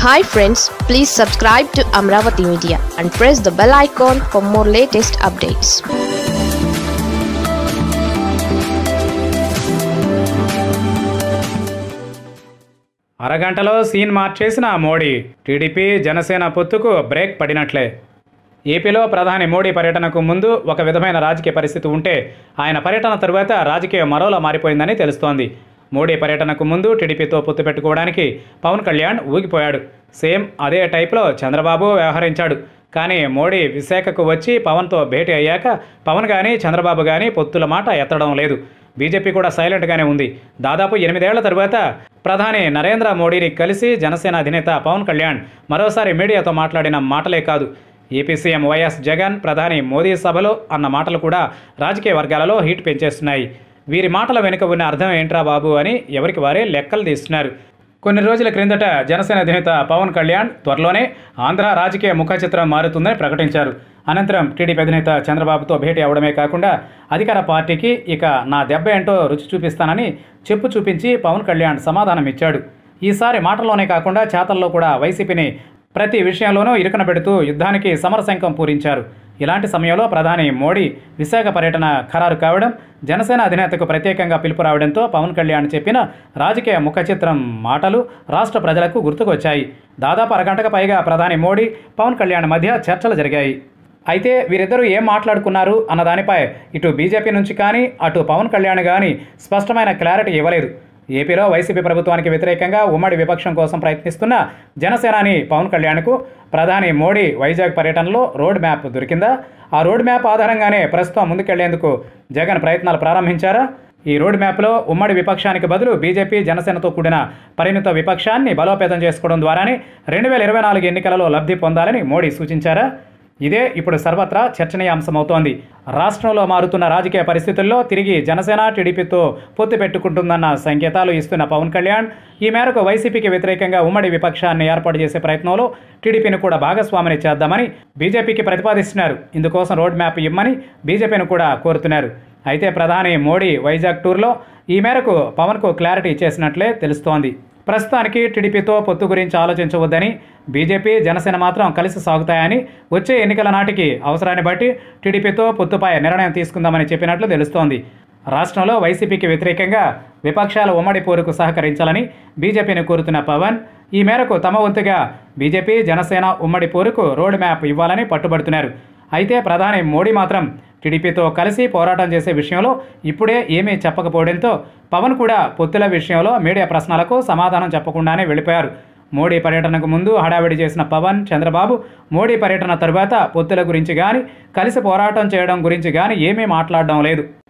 hi friends please subscribe to Amaravati media and press the bell icon for more latest updates అరగంటలో scene మార్చేసిన మోడీ టీడీపీ జనసేన పొత్తుకు break పడినట్లే ఏపీలో ప్రధాని మోడీ పర్యటనకు ముందు ఒక విధమైన రాజకీయ పరిస్థితి ఉంటే ఆయన పర్యటన తరువాత రాజకీయం మరోలా మారిపోయిందని తెలుస్తోంది మోడీ పర్యటనకు ముందు టీడీపీతో పొత్తు పెట్టుకోవడానికి పవన్ కళ్యాణ్ ఊగిపోయాడు సేమ్ అదే టైప్లో చంద్రబాబు వ్యవహరించాడు కానీ మోడీ విశాఖకు వచ్చి పవన్తో భేటీ అయ్యాక పవన్ కానీ చంద్రబాబు కానీ పొత్తుల మాట ఎత్తడం లేదు బీజేపీ కూడా సైలెంట్గానే ఉంది దాదాపు ఎనిమిదేళ్ల తరువాత ప్రధాని నరేంద్ర మోడీని కలిసి జనసేన అధినేత పవన్ కళ్యాణ్ మరోసారి మీడియాతో మాట్లాడిన మాటలే కాదు ఏపీ సీఎం వైఎస్ జగన్ ప్రధాని మోదీ సభలో అన్న మాటలు కూడా రాజకీయ వర్గాలలో హీట్ పెంచేస్తున్నాయి వీరి మాటల వెనుక ఉన్న అర్థం ఏంట్రా బాబు అని ఎవరికి వారే లెక్కలు తీస్తున్నారు కొన్ని రోజుల క్రిందట జనసేన అధినేత పవన్ కళ్యాణ్ త్వరలోనే ఆంధ్ర రాజకీయ ముఖ చిత్రం మారుతుందని ప్రకటించారు అనంతరం టీడీపీ అధినేత చంద్రబాబుతో భేటీ అవడమే కాకుండా అధికార పార్టీకి ఇక నా దెబ్బ ఏంటో రుచి చూపిస్తానని చెప్పు చూపించి పవన్ కళ్యాణ్ సమాధానం ఇచ్చాడు ఈసారి మాటల్లోనే కాకుండా చేతల్లో కూడా వైసీపీని ప్రతి విషయంలోనూ ఇరుకన పెడుతూ యుద్ధానికి సమరశంకం పూరించారు ఇలాంటి సమయంలో ప్రధాని మోడీ విశాఖ పర్యటన ఖరారు కావడం జనసేన అధినేతకు ప్రత్యేకంగా పిలుపు రావడంతో పవన్ కళ్యాణ్ చెప్పిన రాజకీయ ముఖ చిత్రం మాటలు రాష్ట్ర ప్రజలకు గుర్తుకొచ్చాయి దాదాపు అరగంటకు పైగా ప్రధాని మోడీ పవన్ కళ్యాణ్ మధ్య చర్చలు జరిగాయి అయితే వీరిద్దరూ ఏం మాట్లాడుకున్నారు అన్న దానిపై ఇటు బీజేపీ నుంచి కానీ అటు పవన్ కళ్యాణ్ కానీ స్పష్టమైన క్లారిటీ ఇవ్వలేదు ఏపీలో వైసీపీ ప్రభుత్వానికి వ్యతిరేకంగా ఉమ్మడి విపక్షం కోసం ప్రయత్నిస్తున్న జనసేనాని పవన్ కళ్యాణ్కు ప్రధాని మోడీ వైజాగ్ పర్యటనలో రోడ్ మ్యాప్ దొరికిందా ఆ రోడ్ మ్యాప్ ఆధారంగానే ప్రస్తుతం ముందుకెళ్లేందుకు జగన్ ప్రయత్నాలు ప్రారంభించారా ఈ రోడ్ మ్యాప్లో ఉమ్మడి విపక్షానికి బదులు బీజేపీ జనసేనతో కూడిన పరిమిత విపక్షాన్ని బలోపేతం చేసుకోవడం ద్వారానే రెండు వేల ఇరవై నాలుగు ఎన్నికలలో లబ్ధి పొందాలని మోడీ సూచించారా ఇదే ఇప్పుడు సర్వత్రా చర్చనీయాంశమవుతోంది రాష్ట్రంలో మారుతున్న రాజకీయ పరిస్థితుల్లో తిరిగి జనసేన టీడీపీతో పొత్తు పెట్టుకుంటుందన్న సంకేతాలు ఇస్తున్న పవన్ కళ్యాణ్ ఈ మేరకు వైసీపీకి వ్యతిరేకంగా ఉమ్మడి విపక్షాన్ని ఏర్పాటు చేసే ప్రయత్నంలో టీడీపీని కూడా భాగస్వామిని చేద్దామని బీజేపీకి ప్రతిపాదిస్తున్నారు ఇందుకోసం రోడ్ మ్యాప్ ఇమ్మని బీజేపీని కూడా కోరుతున్నారు అయితే ప్రధాని మోడీ వైజాగ్ టూర్లో ఈ మేరకు పవన్కు క్లారిటీ ఇచ్చేసినట్లే తెలుస్తోంది ప్రస్తుతానికి టీడీపీతో పొత్తు గురించి ఆలోచించవద్దని బీజేపీ జనసేన మాత్రం కలిసి సాగుతాయని వచ్చే ఎన్నికల నాటికి అవసరాన్ని బట్టి టీడీపీతో పొత్తుపై నిర్ణయం తీసుకుందామని చెప్పినట్లు తెలుస్తోంది రాష్ట్రంలో వైసీపీకి వ్యతిరేకంగా విపక్షాల ఉమ్మడి పోరుకు సహకరించాలని బీజేపీని కోరుతున్న పవన్ ఈ మేరకు తమ వంతుగా బీజేపీ జనసేన ఉమ్మడి పోరుకు రోడ్ మ్యాప్ ఇవ్వాలని పట్టుబడుతున్నారు అయితే ప్రధాని మోడీ మాత్రం టీడీపీతో కలిసి పోరాటం చేసే విషయంలో ఇప్పుడే ఏమీ చెప్పకపోవడంతో పవన్ కూడా పొత్తుల విషయంలో మీడియా ప్రశ్నలకు సమాధానం చెప్పకుండానే వెళ్ళిపోయారు మోడీ పర్యటనకు ముందు హడావిడి చేసిన పవన్ చంద్రబాబు మోడీ పర్యటన తరువాత పొత్తుల గురించి కానీ కలిసి పోరాటం చేయడం గురించి కానీ ఏమీ మాట్లాడడం లేదు